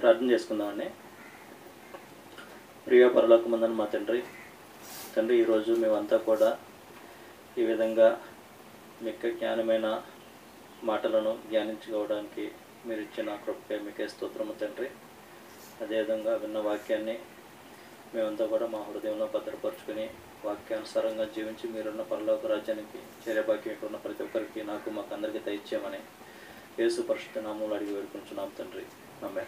ప్రార్థన చేసుకుందామండి ప్రియ పరలోకమందని మా తండ్రి తండ్రి ఈరోజు మేమంతా కూడా ఈ విధంగా మిక్క జ్ఞానమైన మాటలను ధ్యానించుకోవడానికి మీరు ఇచ్చిన కృపకే మీకే స్తోత్రము తండ్రి అదేవిధంగా విన్న వాక్యాన్ని మేమంతా కూడా మా హృదయంలో భద్రపరుచుకుని వాక్యానుసారంగా జీవించి మీరున్న పరలోక రాజ్యానికి చేరేబాక్యం ఇక్కడ ఉన్న ప్రతి ఒక్కరికి నాకు మాకు అందరికీ దయచేయమని యేసు పరిశుద్ధ నామంలో అడిగి వేడుకుంటున్నాం తండ్రి ఆమె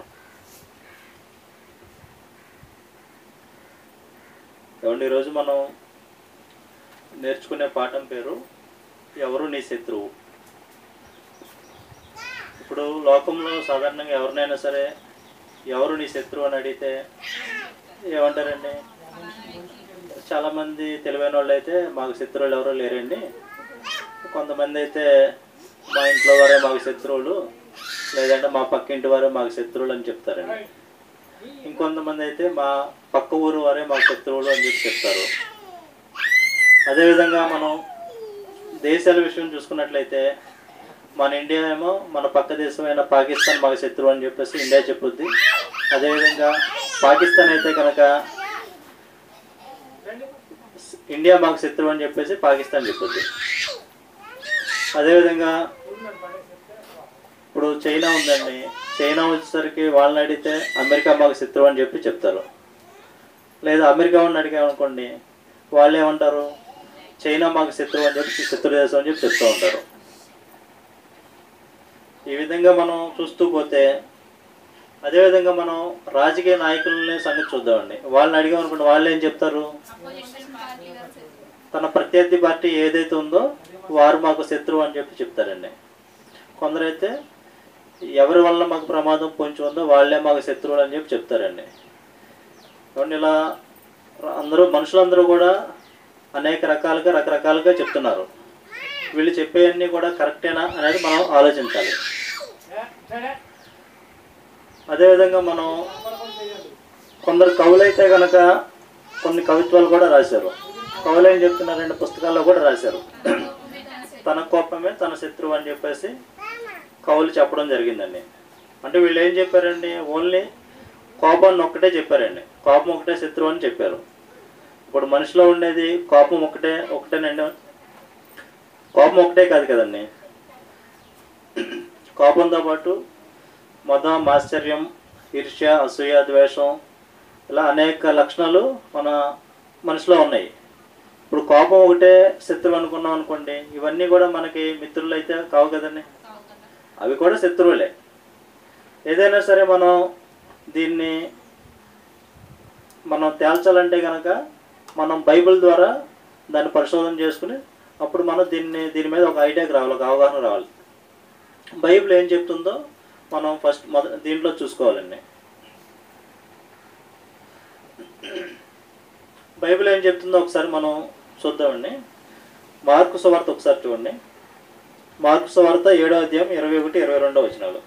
ఏమండి ఈరోజు మనం నేర్చుకునే పాఠం పేరు ఎవరు నీ శత్రువు ఇప్పుడు లోకంలో సాధారణంగా ఎవరినైనా సరే ఎవరు నీ శత్రువు అని అడిగితే ఏమంటారండి చాలామంది తెలివైన వాళ్ళు అయితే మాకు శత్రువులు ఎవరూ లేరండి కొంతమంది అయితే మా ఇంట్లో వారే మాకు శత్రువులు లేదంటే మా పక్కింటి వారే మాకు శత్రువులు అని చెప్తారండి ఇంకొంతమంది అయితే మా పక్క ఊరు వారే మాకు శత్రువులు అని చెప్పి చెప్తారు అదేవిధంగా మనం దేశాల విషయం చూసుకున్నట్లయితే మన ఇండియా ఏమో మన పక్క దేశమైన పాకిస్తాన్ మాకు శత్రువు అని చెప్పేసి ఇండియా చెప్పుద్ది అదేవిధంగా పాకిస్తాన్ అయితే కనుక ఇండియా మాకు శత్రువు అని చెప్పేసి పాకిస్తాన్ చెప్పుద్ది అదేవిధంగా ఇప్పుడు చైనా ఉందండి చైనా వచ్చేసరికి వాళ్ళని అడిగితే అమెరికా మాకు శత్రువు అని చెప్పి చెప్తారు లేదా అమెరికా వాళ్ళని అడిగామనుకోండి వాళ్ళు ఏమంటారు చైనా మాకు శత్రువు అని చెప్పి శత్రు దేశం అని చెప్పి చెప్తూ ఉంటారు ఈ విధంగా మనం చూస్తూ పోతే అదేవిధంగా మనం రాజకీయ నాయకులని సంగతి చూద్దామండి వాళ్ళని అడిగామనుకోండి వాళ్ళు ఏం చెప్తారు తన ప్రత్యర్థి పార్టీ ఏదైతే ఉందో వారు మాకు శత్రువు అని చెప్పి చెప్తారండి కొందరైతే ఎవరి వల్ల మాకు ప్రమాదం పొంచి ఉందో వాళ్ళే మాకు శత్రువులు అని చెప్పి చెప్తారండి కాబట్టి ఇలా అందరూ మనుషులందరూ కూడా అనేక రకాలుగా రకరకాలుగా చెప్తున్నారు వీళ్ళు చెప్పేవన్నీ కూడా కరెక్టేనా అనేది మనం ఆలోచించాలి అదేవిధంగా మనం కొందరు కవులైతే కనుక కొన్ని కవిత్వాలు కూడా రాశారు కవులు ఏం చెప్తున్నారంటే పుస్తకాల్లో కూడా రాశారు తన కోపమే తన శత్రువు అని చెప్పేసి కవులు చెప్పడం జరిగిందండి అంటే వీళ్ళు ఏం చెప్పారండి ఓన్లీ కోపాన్ని ఒక్కటే చెప్పారండి కోపం ఒకటే శత్రువు అని చెప్పారు ఇప్పుడు మనిషిలో ఉండేది కోపం ఒకటే ఒకటేనండి కోపం ఒకటే కాదు కదండి కోపంతో పాటు మదం మాశ్చర్యం ఈర్ష్య అసూయ ద్వేషం ఇలా అనేక లక్షణాలు మన మనిషిలో ఉన్నాయి ఇప్పుడు కోపం ఒకటే శత్రువు అనుకున్నాం అనుకోండి ఇవన్నీ కూడా మనకి మిత్రులు అయితే కావు కదండి అవి కూడా శత్రువులే ఏదైనా సరే మనం దీన్ని మనం తేల్చాలంటే కనుక మనం బైబిల్ ద్వారా దాన్ని పరిశోధన చేసుకుని అప్పుడు మనం దీన్ని దీని మీద ఒక ఐడియాకి రావాలి ఒక అవగాహన రావాలి బైబిల్ ఏం చెప్తుందో మనం ఫస్ట్ మొద దీంట్లో చూసుకోవాలండి బైబిల్ ఏం చెప్తుందో ఒకసారి మనం చూద్దామండి మార్కు సువార్త ఒకసారి చూడండి మార్కు సువార్త ఏడో అధ్యాయం ఇరవై ఒకటి ఇరవై రెండో వచనాలు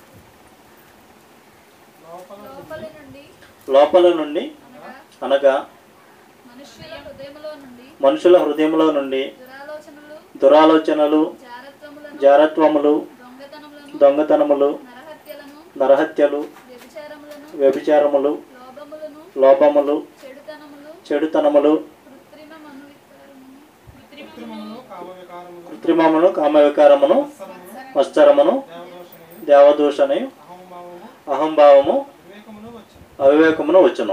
లోపలి నుండి లోపల నుండి అనగా అనగా మనుష్యుల హృదయములో నుండి మనుషుల హృదయంలో నుండి దురాలోచనలు దురాలోచనలు జారత్వములను జారత్వములు దొంగతనములను దొంగతనములు నరహత్యలను నరహత్యలు వ్యభిచారములను వ్యభిచారములు లోభములను లోపములు చెడుతనములు చెడుతనములు కృత్రిమ మనువికారమును కృత్రిమమును కృత్రిమమును కామవికారమును వస్త్రమును దేవదూషణ అహంభావము అవివేకమును వచ్చును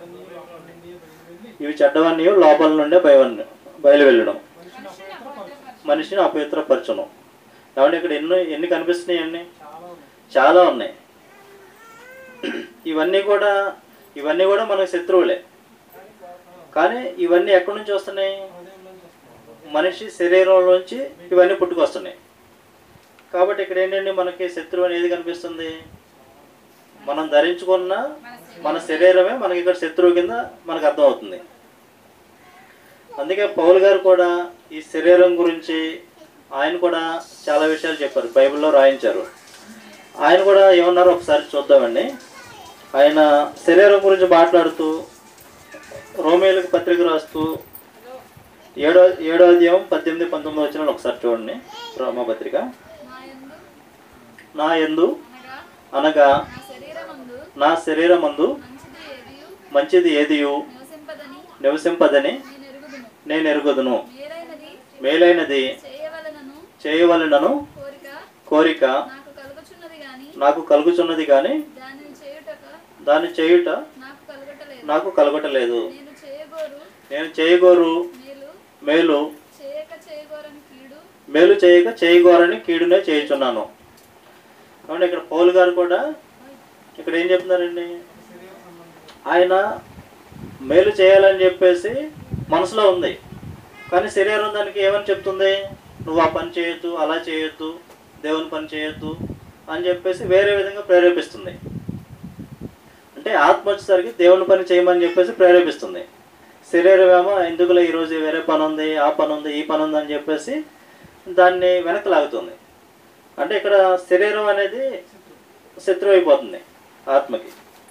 ఇవి చెడ్డవన్నీ లోపల నుండే బయలు బయలు వెళ్ళడం మనిషిని అపవిత్రపరచను కాబట్టి ఇక్కడ ఎన్నో ఎన్ని కనిపిస్తున్నాయి అన్ని చాలా ఉన్నాయి ఇవన్నీ కూడా ఇవన్నీ కూడా మనకు శత్రువులే కానీ ఇవన్నీ ఎక్కడి నుంచి వస్తున్నాయి మనిషి శరీరంలోంచి ఇవన్నీ పుట్టుకొస్తున్నాయి కాబట్టి ఇక్కడ ఏంటంటే మనకి శత్రువు అనేది కనిపిస్తుంది మనం ధరించుకున్న మన శరీరమే మనకి ఇక్కడ శత్రువు కింద మనకు అర్థమవుతుంది అందుకే పౌల్ గారు కూడా ఈ శరీరం గురించి ఆయన కూడా చాలా విషయాలు చెప్పారు బైబిల్లో రాయించారు ఆయన కూడా ఏమన్నారో ఒకసారి చూద్దామండి ఆయన శరీరం గురించి మాట్లాడుతూ రోమేలకు పత్రిక రాస్తూ ఏడో ఏడో అధ్యాయం పద్దెనిమిది పంతొమ్మిది వచ్చిన ఒకసారి చూడండి రోమపత్రిక నా యందు నా ఎందు అనగా అనగా నా శరీరమందు నా శరీరమందు మంచిది ఏదియు మంచిది ఏదియు నివసింపదని నివసింపదని నేను ఎరుగుదును నేను ఎరుగుదును మేలైనది మేలైనది చేయవలనను చేయవలనను కోరిక కోరిక నాకు కలుగుచున్నది గాని నాకు కలుగుచున్నది కానీ దానిని చేయుటక దాన్ని చేయుట నాకు కలుగటలేదు నాకు కలగటలేదు నేను చేయగోరు నేను చేయగోరు మేలు మేలు చేయక చేయగోరని కీడు మేలు చేయక చేయగోరని కీడునే చేయుచున్నాను కాబట్టి ఇక్కడ పౌలు గారు కూడా ఇక్కడ ఏం చెప్తున్నారండి ఆయన మేలు చేయాలని చెప్పేసి మనసులో ఉంది కానీ శరీరం దానికి ఏమని చెప్తుంది నువ్వు ఆ పని చేయొద్దు అలా చేయొద్దు దేవుని పని చేయొద్దు అని చెప్పేసి వేరే విధంగా ప్రేరేపిస్తుంది అంటే ఆత్మ వచ్చేసరికి దేవుని పని చేయమని చెప్పేసి ప్రేరేపిస్తుంది శరీరం ఏమో ఎందుకులే ఈరోజు వేరే పని ఉంది ఆ పని ఉంది ఈ పని ఉంది అని చెప్పేసి దాన్ని వెనక్కి లాగుతుంది అంటే ఇక్కడ శరీరం అనేది శత్రువు అయిపోతుంది ఆత్మకి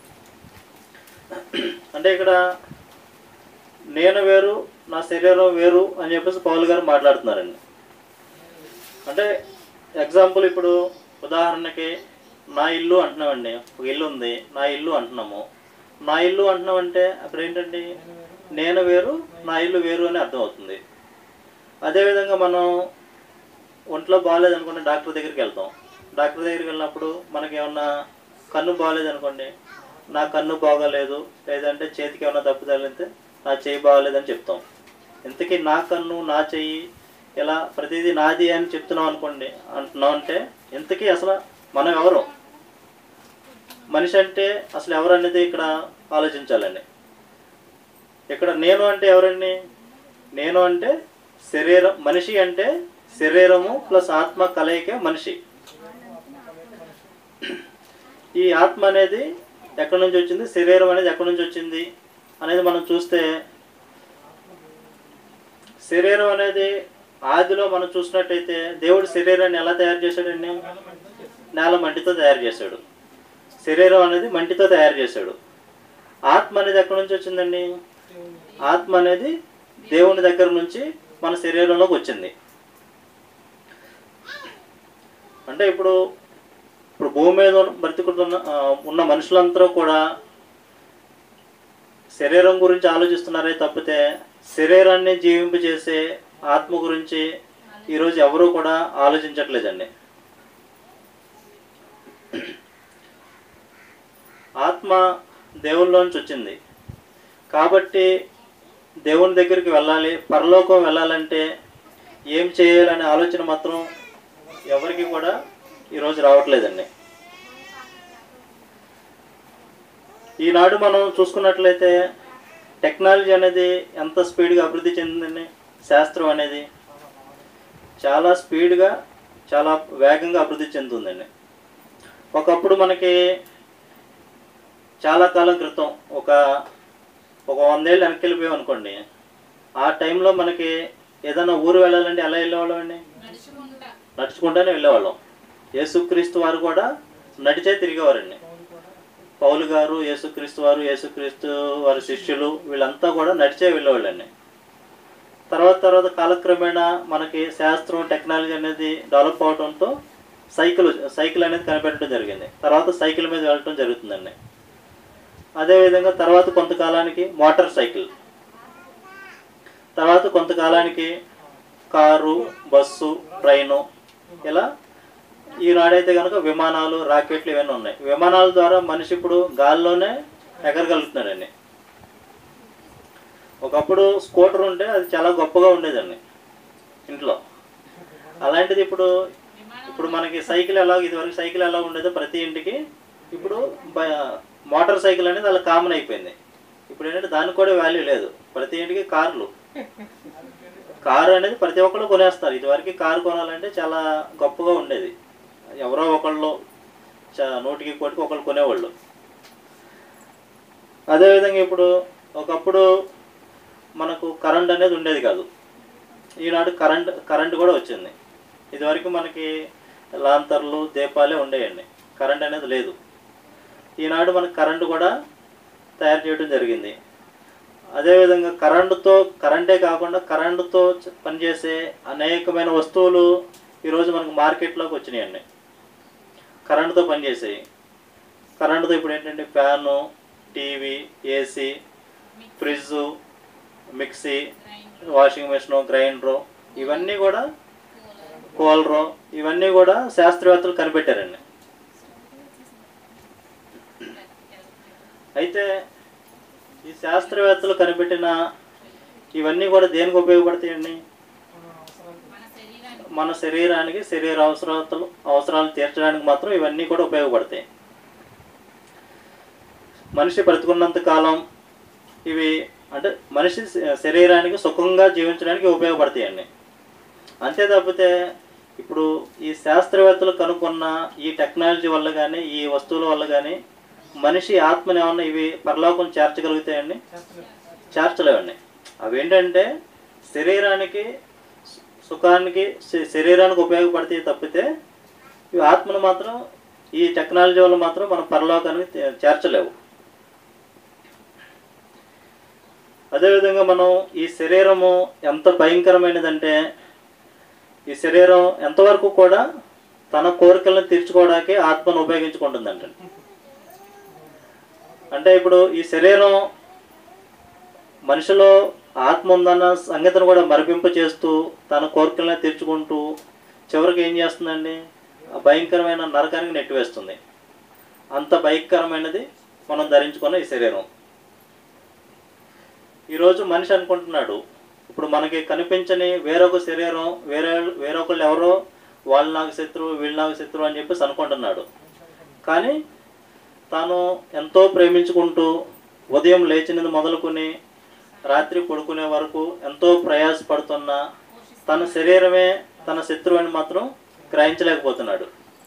అంటే ఇక్కడ నేను వేరు నా శరీరం వేరు అని చెప్పేసి పౌల్ గారు మాట్లాడుతున్నారండి అంటే ఎగ్జాంపుల్ ఇప్పుడు ఉదాహరణకి నా ఇల్లు అంటున్నామండి ఒక ఇల్లు ఉంది నా ఇల్లు అంటున్నాము నా ఇల్లు అంటున్నామంటే అప్పుడు ఏంటండి నేను వేరు నా ఇల్లు వేరు అని అర్థం అవుతుంది అదేవిధంగా మనం ఒంట్లో బాగాలేదు అనుకోండి డాక్టర్ దగ్గరికి వెళ్తాం డాక్టర్ దగ్గరికి వెళ్ళినప్పుడు మనకి ఏమన్నా కన్ను బాగాలేదు అనుకోండి నా కన్ను బాగాలేదు లేదంటే చేతికి ఏమన్నా దెబ్బ తగిలితే నా చేయి బాగాలేదని చెప్తాం ఇంతకీ నా కన్ను నా చెయ్యి ఇలా ప్రతిదీ నాది అని చెప్తున్నాం అనుకోండి అంటున్నాం అంటే ఇంతకీ అసలు మనం ఎవరు మనిషి అంటే అసలు ఎవరు అనేది ఇక్కడ ఆలోచించాలండి ఇక్కడ నేను అంటే ఎవరండి నేను అంటే శరీరం మనిషి అంటే శరీరము ప్లస్ ఆత్మ కలయికే మనిషి ఈ ఆత్మ అనేది ఎక్కడి నుంచి వచ్చింది శరీరం అనేది ఎక్కడి నుంచి వచ్చింది అనేది మనం చూస్తే శరీరం అనేది ఆదిలో మనం చూసినట్టయితే దేవుడు శరీరాన్ని ఎలా తయారు చేశాడండి నేల మంటితో తయారు చేశాడు శరీరం అనేది మంటితో తయారు చేశాడు ఆత్మ అనేది ఎక్కడి నుంచి వచ్చిందండి ఆత్మ అనేది దేవుని దగ్గర నుంచి మన శరీరంలోకి వచ్చింది అంటే ఇప్పుడు ఇప్పుడు భూమి మీద ఉన్న- బ్రతుకుతున్న ఆ, ఉన్న మనుషులందరూ కూడా శరీరం గురించి ఆలోచిస్తున్నారే తప్పితే శరీరాన్ని జీవింపజేసే ఆత్మ గురించి ఈరోజు ఎవరూ కూడా ఆలోచించట్లేదండి ఆత్మ దేవుళ్ళలోంచి వచ్చింది కాబట్టి దేవుని దగ్గరికి వెళ్ళాలి పరలోకం వెళ్ళాలంటే ఏం చేయాలనే ఆలోచన మాత్రం ఎవరికి కూడా ఈరోజు రావట్లేదండి ఈనాడు మనం చూసుకున్నట్లయితే టెక్నాలజీ అనేది ఎంత స్పీడ్గా అభివృద్ధి చెందిందండి శాస్త్రం అనేది చాలా స్పీడ్గా చాలా వేగంగా అభివృద్ధి చెందుతుందండి ఒకప్పుడు మనకి చాలా కాలం క్రితం ఒక ఒక వందేళ్ళు వెనక్కి వెళ్ళిపోయాం అనుకోండి ఆ టైంలో మనకి ఏదైనా ఊరు వెళ్ళాలంటే ఎలా వెళ్ళేవాళ్ళం అండి నడుచుకుంటా నడుచుకుంటూనే వెళ్ళేవాళ్ళం యేసుక్రీస్తు వారు కూడా నడిచే తిరిగేవారండి పౌలు గారు యేసుక్రీస్తు వారు యేసుక్రీస్తు వారి శిష్యులు వీళ్ళంతా కూడా నడిచే వెళ్ళేవాళ్ళండి తర్వాత తర్వాత కాలక్రమేణా మనకి శాస్త్రం టెక్నాలజీ అనేది డెవలప్ అవడంతో సైకిల్ సైకిల్ అనేది కనిపెట్టడం జరిగింది తర్వాత సైకిల్ మీద వెళ్ళటం జరుగుతుందండి అదేవిధంగా తర్వాత కొంతకాలానికి మోటార్ సైకిల్ తర్వాత కొంతకాలానికి కారు బస్సు ట్రైను ఇలా ఈనాడైతే కనుక విమానాలు రాకెట్లు ఇవన్నీ ఉన్నాయి విమానాల ద్వారా మనిషి ఇప్పుడు గాల్లోనే ఎగరగలుగుతున్నాడండి ఒకప్పుడు స్కూటర్ ఉంటే అది చాలా గొప్పగా ఉండేదండి ఇంట్లో అలాంటిది ఇప్పుడు ఇప్పుడు మనకి సైకిల్ ఎలా ఇదివరకు సైకిల్ ఎలా ఉండేదో ప్రతి ఇంటికి ఇప్పుడు బ- మోటార్ సైకిల్ అనేది అలా కామన్ అయిపోయింది ఇప్పుడు ఏంటంటే దానికి కూడా వాల్యూ లేదు ప్రతి ఇంటికి కార్లు కారు అనేది ప్రతి ఒక్కళ్ళు కొనేస్తారు ఇదివరకు కారు కొనాలంటే చాలా గొప్పగా ఉండేది ఎవరో ఒకళ్ళు చ- నూటికి కోటికి ఒకళ్ళు కొనేవాళ్ళు అదేవిధంగా ఇప్పుడు ఒకప్పుడు మనకు కరెంట్ అనేది ఉండేది కాదు ఈనాడు కరెంట్ కరెంట్ కూడా వచ్చింది ఇదివరకు మనకి లాంతర్లు దీపాలే ఉండేయండి కరెంట్ అనేది లేదు ఈనాడు మనకు కరెంటు కూడా తయారు చేయడం జరిగింది అదేవిధంగా కరెంటుతో కరెంటే కాకుండా కరెంటుతో చ- పనిచేసే అనేకమైన వస్తువులు ఈరోజు మనకు మార్కెట్లోకి వచ్చినాయండి కరెంటుతో పనిచేసాయి కరెంటుతో ఇప్పుడు ఏంటంటే fan TV AC fridge mixie washing machine grinder ఇవన్నీ కూడా కూలరు ఇవన్నీ కూడా శాస్త్రవేత్తలు కనిపెట్టారండి అయితే ఈ శాస్త్రవేత్తలు కనిపెట్టిన ఇవన్నీ కూడా దేనికి ఉపయోగపడతాయండి మన శరీరానికి శరీర అవసరాలు అవసరాలు తీర్చడానికి మాత్రం ఇవన్నీ కూడా ఉపయోగపడతాయి మనిషి బ్రతుకున్నంత కాలం ఇవి అంటే మనిషి శ- శరీరానికి సుఖంగా జీవించడానికి ఉపయోగపడతాయండి అంతే తప్పితే ఇప్పుడు ఈ శాస్త్రవేత్తలు కనుక్కున్న ఈ టెక్నాలజీ వల్ల కానీ ఈ వస్తువుల వల్ల కానీ మనిషి ఆత్మని ఏమన్నా ఇవి పరలోకం చేర్చగలుగుతాయండి చేర్చలేవండి అవి ఏంటంటే శరీరానికి సు- సుఖానికి శ- శరీరానికి ఉపయోగపడతాయి తప్పితే ఇవి ఆత్మను మాత్రం ఈ టెక్నాలజీ వల్ల మాత్రం మన పరలోకానికి తే- చేర్చలేవు అదేవిధంగా మనం ఈ శరీరము ఎంత భయంకరమైనదంటే ఈ శరీరం ఎంతవరకు కూడా తన కోరికలను తీర్చుకోవడానికి ఆత్మను ఉపయోగించుకుంటుందంట అంటే ఇప్పుడు ఈ శరీరం మనిషిలో ఆత్మ ఉందన్న సంగతిని కూడా మరిపింప చేస్తూ తన కోరికలను తీర్చుకుంటూ చివరికి ఏం చేస్తుందండి ఆ భయంకరమైన నరకానికి నెట్టివేస్తుంది అంత భయంకరమైనది మనం ధరించుకున్న ఈ శరీరం ఈరోజు మనిషి అనుకుంటున్నాడు ఇప్పుడు మనకి కనిపించని వేరొక శరీరం వేరే వేరొకళ్ళు ఎవరో వాళ్ళు నాకు శత్రువు వీళ్ళు నాకు శత్రువు అని చెప్పేసి అనుకుంటున్నాడు కానీ తాను ఎంతో ప్రేమించుకుంటూ ఉదయం లేచినది మొదలుకొని రాత్రి పడుకునే వరకు ఎంతో ప్రయాసపడుతున్న తన శరీరమే తన శత్రువు అని మాత్రం గ్రహించలేకపోతున్నాడు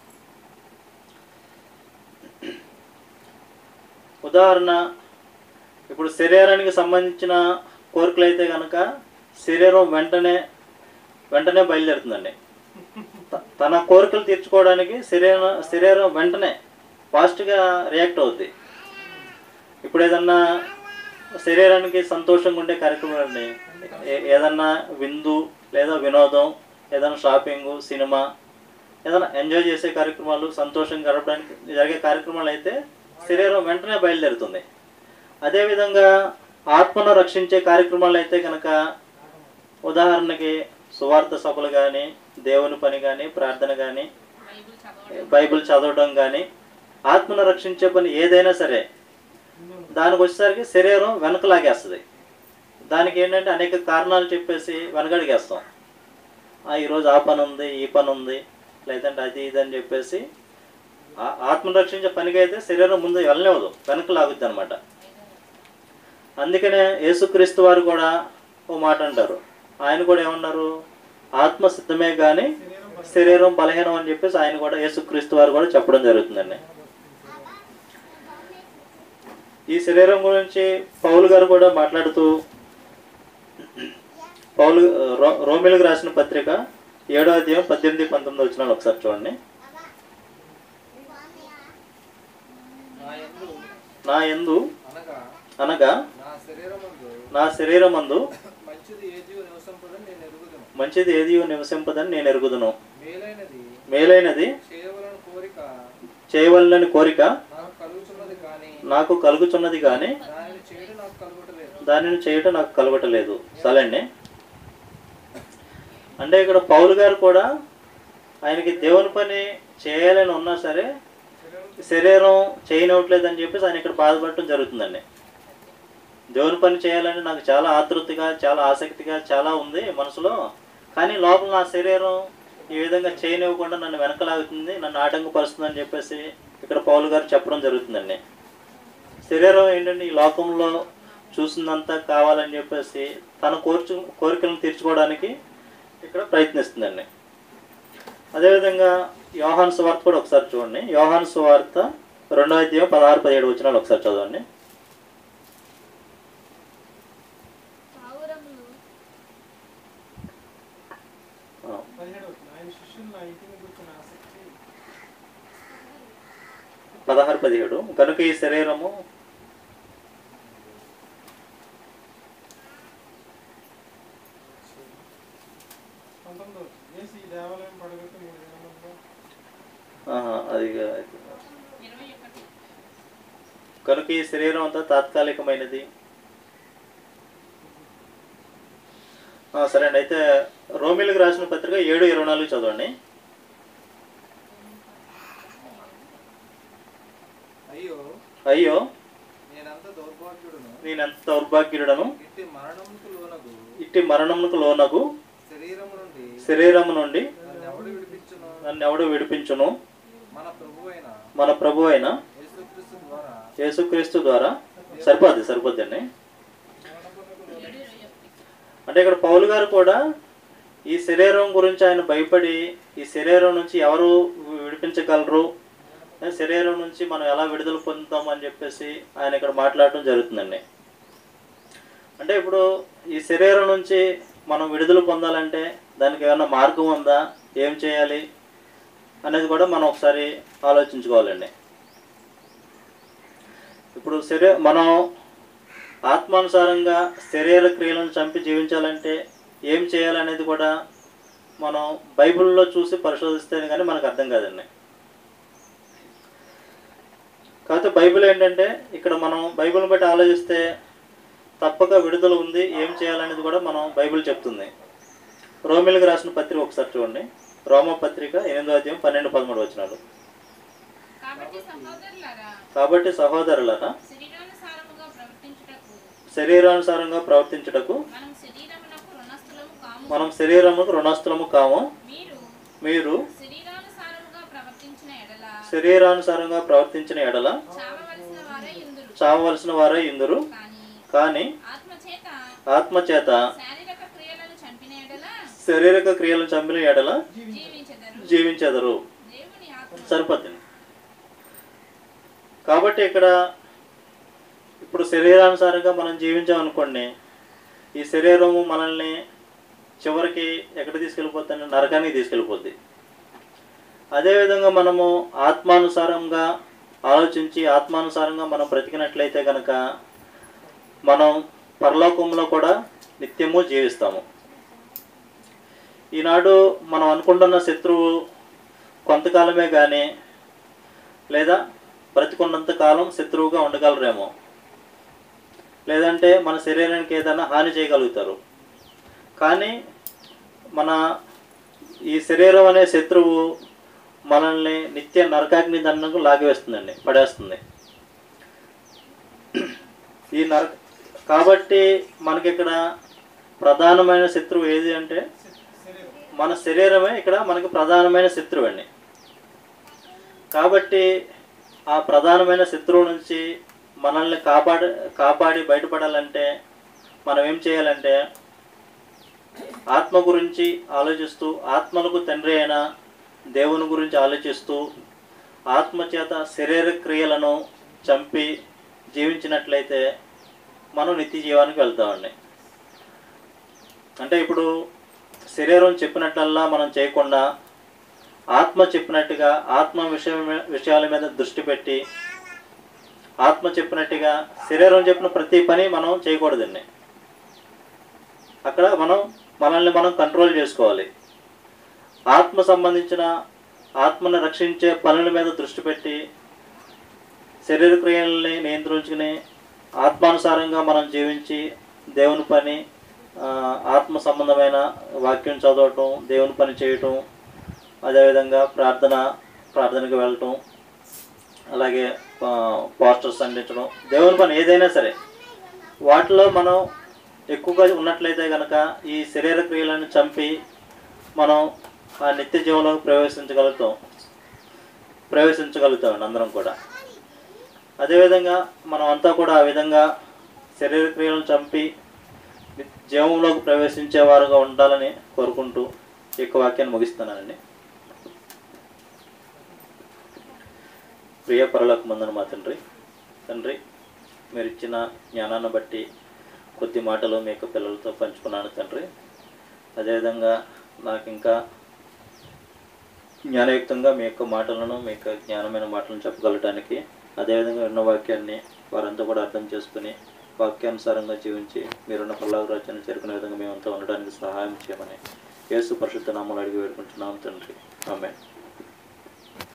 ఉదాహరణ ఇప్పుడు శరీరానికి సంబంధించిన కోరికలు అయితే కనుక శరీరం వెంటనే వెంటనే బయలుదేరుతుందండి త- తన కోరికలు తీర్చుకోవడానికి శరీరం శరీరం వెంటనే ఫాస్ట్గా రియాక్ట్ అవుద్ది ఇప్పుడు ఏదన్నా శరీరానికి సంతోషంగా ఉండే కార్యక్రమం అండి ఏ- ఏదన్నా విందు లేదా వినోదం ఏదైనా షాపింగ్ సినిమా ఏదైనా ఎంజాయ్ చేసే కార్యక్రమాలు సంతోషం గడపడానికి జరిగే కార్యక్రమాలు అయితే శరీరం వెంటనే బయలుదేరుతుంది అదేవిధంగా ఆత్మను రక్షించే కార్యక్రమాలు అయితే కనుక ఉదాహరణకి సువార్త సభలు కానీ దేవుని పని కానీ ప్రార్థన కానీ బైబిల్ చదవడం కానీ ఆత్మను రక్షించే పని ఏదైనా సరే దానికి వచ్చేసరికి శరీరం వెనక లాగేస్తుంది దానికి ఏంటంటే అనేక కారణాలు చెప్పేసి వెనకడిగేస్తాం ఆ, ఈరోజు ఆ పని ఉంది ఈ పని ఉంది లేదంటే అది ఇది అని చెప్పేసి ఆ- ఆత్మను రక్షించే పనికి అయితే శరీరం ముందు వెళ్ళలేవదు వెనక లాగుద్ది అనమాట అందుకనే యేసుక్రీస్తు వారు కూడా ఓ మాట అంటారు ఆయన కూడా ఏమన్నారు ఆత్మ సిద్ధమే కానీ శరీరం బలహీనం అని చెప్పేసి ఆయన కూడా యేసుక్రీస్తు వారు కూడా చెప్పడం జరుగుతుందండి ఈ శరీరం గురించి పౌలు గారు కూడా మాట్లాడుతూ పౌలు రో రోమిలకు రాసిన పత్రిక ఏడో అధ్యాయం పద్దెనిమిది పంతొమ్మిది వచ్చిన ఒకసారి చూడండి నా యందు నా ఎందు అనగా అనగా నా శరీరమందు నా శరీరమందు మంచిది ఏది నివసింపదని నేను ఎరుగుదును మంచిది ఏది నివసింపదని నేను ఎరుగుదును మేలైనది మేలైనది చేయవలన కోరిక చేయవలనని కోరిక నాకు కలుగుతున్నది కానీ నాకు కలుగుచున్నది కానీ దానిని చేయడం నాకు కలుగుటలేదు దానిని చేయటం నాకు కలగటలేదు సరేండి అంటే ఇక్కడ పౌలు గారు కూడా ఆయనకి దేవుని పని చేయాలని ఉన్నా సరే శరీరం చేయనివ్వట్లేదు అని చెప్పేసి ఆయన ఇక్కడ బాధపడటం జరుగుతుందండి దేవుని పని చేయాలని నాకు చాలా ఆతృతగా చాలా ఆసక్తిగా చాలా ఉంది మనసులో కానీ లోపల నా శరీరం ఈ విధంగా చేయనివ్వకుండా నన్ను వెనకలాగుతుంది నన్ను ఆటంకపరుస్తుంది అని చెప్పేసి ఇక్కడ పౌలు గారు చెప్పడం జరుగుతుందండి శరీరం ఏంటంటే ఈ లోకంలో చూసిందంతా కావాలని చెప్పేసి తన కోర్చు కోరికలను తీర్చుకోవడానికి ఇక్కడ ప్రయత్నిస్తుందండి అదేవిధంగా యోహాన్ సువార్త కూడా ఒకసారి చూడండి యోహాన్ సువార్త రెండో అధ్యాయం పదహారు పదిహేడు వచ్చినాలు ఒకసారి చదవండి పావురములు ఆ, పదిహేడు వచ్చిన ఆయన శిష్యులను ఇంటిని కూర్చున్న ఆసక్తి పదహారు పదిహేడు కనుక ఈ శరీరము పంతొమ్మిది వచ్చింది వేసి ఈ దేవాలయం పడగొట్టి మూడు దినములుగా ఆహా, అది కనుక ఈ శరీరం అంతా తాత్కాలికమైనది ఆ, సరే అండి అయితే రోమిలకు రాసిన పత్రిక ఏడు ఇరవై నాలుగు చదవండి అయ్యో అయ్యో నేనంత దౌర్భాగ్యుడును నేనెంత దౌర్భాగ్యుడను ఇట్టి మరణముకు లోనగు ఇట్టి మరణమునకు లోనగు శరీరము నుండి శరీరము నుండి నన్ను ఎవడు విడిపించును నన్ను ఎవడు విడిపించును మన ప్రభు అయిన మన ప్రభు అయిన యేసుక్రీస్తు ద్వారా యేసుక్రీస్తు ద్వారా సరిపోద్ది సరిపోద్దండి అంటే ఇక్కడ పౌలు గారు కూడా ఈ శరీరం గురించి ఆయన భయపడి ఈ శరీరం నుంచి ఎవరు విడిపించగలరు ఏ శరీరం నుంచి మనం ఎలా విడుదల పొందుతాం అని చెప్పేసి ఆయన ఇక్కడ మాట్లాడటం జరుగుతుందండి అంటే ఇప్పుడు ఈ శరీరం నుంచి మనం విడుదల పొందాలంటే దానికి ఏమైనా మార్గం ఉందా ఏం చేయాలి అనేది కూడా మనం ఒకసారి ఆలోచించుకోవాలండి ఇప్పుడు శరీర మనం ఆత్మానుసారంగా శరీర క్రియలను చంపి జీవించాలంటే ఏం చేయాలనేది కూడా మనం బైబిల్లో చూసి పరిశోధిస్తేనే కానీ మనకు అర్థం కాదండి కాకపోతే బైబిల్ ఏంటంటే ఇక్కడ మనం బైబిల్ని బట్టి ఆలోచిస్తే తప్పక విడుదల ఉంది ఏం చేయాలనేది కూడా మనం బైబిల్ చెప్తుంది రోమిల్కి రాసిన పత్రిక ఒకసారి చూడండి రోమ పత్రిక ఎనిమిదో అధ్యాయం పన్నెండు పదమూడు వచ్చినాడు కాబట్టి సహోదరులారా కాబట్టి సహోదరులరా శరీరానుసారముగా ప్రవర్తించుటకు శరీరానుసారంగా ప్రవర్తించుటకు మనం శరీరమునకు రుణస్థులము కాము మనం శరీరముకు రుణస్థులము కాము మీరు మీరు శరీరానుసారముగా ప్రవర్తించిన ఎడల శరీరానుసారంగా ప్రవర్తించిన ఎడల చావవలసిన వారే ఇందురు చావవలసిన వారే ఇందురు కానీ కానీ ఆత్మచేత ఆత్మచేత శారీరక క్రియలను చంపిన ఎడల శారీరక క్రియలను చంపిన ఎడల జీవించెదరు జీవించెదరు దేవుని ఆత్మ సరిపోతుంది కాబట్టి ఇక్కడ ఇప్పుడు శరీరానుసారంగా మనం జీవించామనుకోండి ఈ శరీరము మనల్ని చివరికి ఎక్కడ తీసుకెళ్ళిపోతుంది నరకానికి తీసుకెళ్ళిపోద్ది అదేవిధంగా మనము ఆత్మానుసారంగా ఆలోచించి ఆత్మానుసారంగా మనం బ్రతికినట్లయితే కనుక మనం పరలోకంలో కూడా నిత్యము జీవిస్తాము ఈనాడు మనం అనుకుంటున్న శత్రువు కొంతకాలమే కానీ లేదా బ్రతికున్నంత కాలం శత్రువుగా ఉండగలరేమో లేదంటే మన శరీరానికి ఏదైనా హాని చేయగలుగుతారు కానీ మన ఈ శరీరం అనే శత్రువు మనల్ని నిత్య నరకాగ్ని దండకు లాగివేస్తుందండి పడేస్తుంది ఈ నరక కాబట్టి మనకి ఇక్కడ ప్రధానమైన శత్రువు ఏది అంటే శరీరం మన శరీరమే ఇక్కడ మనకి ప్రధానమైన శత్రువు అండి కాబట్టి ఆ ప్రధానమైన శత్రువు నుంచి మనల్ని కాపాడి కాపాడి బయటపడాలంటే మనం ఏం చేయాలంటే ఆత్మ గురించి ఆలోచిస్తూ ఆత్మలకు తండ్రి అయిన దేవుని గురించి ఆలోచిస్తూ ఆత్మ చేత శరీర క్రియలను చంపి జీవించినట్లయితే మనం నిత్య జీవానికి వెళ్తామండి అంటే ఇప్పుడు శరీరం చెప్పినట్లల్లా మనం చేయకుండా ఆత్మ చెప్పినట్టుగా ఆత్మ విషయం విషయాల మీద దృష్టి పెట్టి ఆత్మ చెప్పినట్టుగా శరీరం చెప్పిన ప్రతి పని మనం చేయకూడదండి అక్కడ మనం మనల్ని మనం కంట్రోల్ చేసుకోవాలి ఆత్మ సంబంధించిన ఆత్మను రక్షించే పనుల మీద దృష్టి పెట్టి శరీర క్రియల్ని నియంత్రించుకుని ఆత్మానుసారంగా మనం జీవించి దేవుని పని ఆ, ఆత్మ సంబంధమైన వాక్యం చదవటం దేవుని పని చేయటం అదేవిధంగా ప్రార్థన ప్రార్థనకు వెళ్ళటం అలాగే ఆ, పోస్టర్స్ అందించడం దేవుని పని ఏదైనా సరే వాటిలో మనం ఎక్కువగా ఉన్నట్లయితే కనుక ఈ శరీర క్రియలను చంపి మనం ఆ నిత్య జీవంలోకి ప్రవేశించగలుగుతాం ప్రవేశించగలుగుతామండి అందరం కూడా అదేవిధంగా మనం అంతా కూడా ఆ విధంగా శరీర క్రియలను చంపి జీవంలోకి ప్రవేశించేవారుగా ఉండాలని కోరుకుంటూ ఈ యొక్క వాక్యాన్ని ముగిస్తున్నానండి ప్రియ పరులకు మందన మా తండ్రి తండ్రి మీరు ఇచ్చిన జ్ఞానాన్ని బట్టి కొద్ది మాటలు మీ యొక్క పిల్లలతో పంచుకున్నాను తండ్రి అదేవిధంగా నాకు ఇంకా జ్ఞానయుక్తంగా మీ యొక్క మాటలను మీ యొక్క జ్ఞానమైన మాటలను చెప్పగలటానికి అదేవిధంగా ఉన్న వాక్యాన్ని వారంతా కూడా అర్థం చేసుకుని వాక్యానుసారంగా జీవించి మీరున్న పల్లాగు రాజ్యాన్ని చేరుకునే విధంగా మేమంతా ఉండడానికి సహాయం చేయమని యేసు పరిశుద్ధ నామలు అడిగి వేడుకుంటున్నాం తండ్రి ఆమె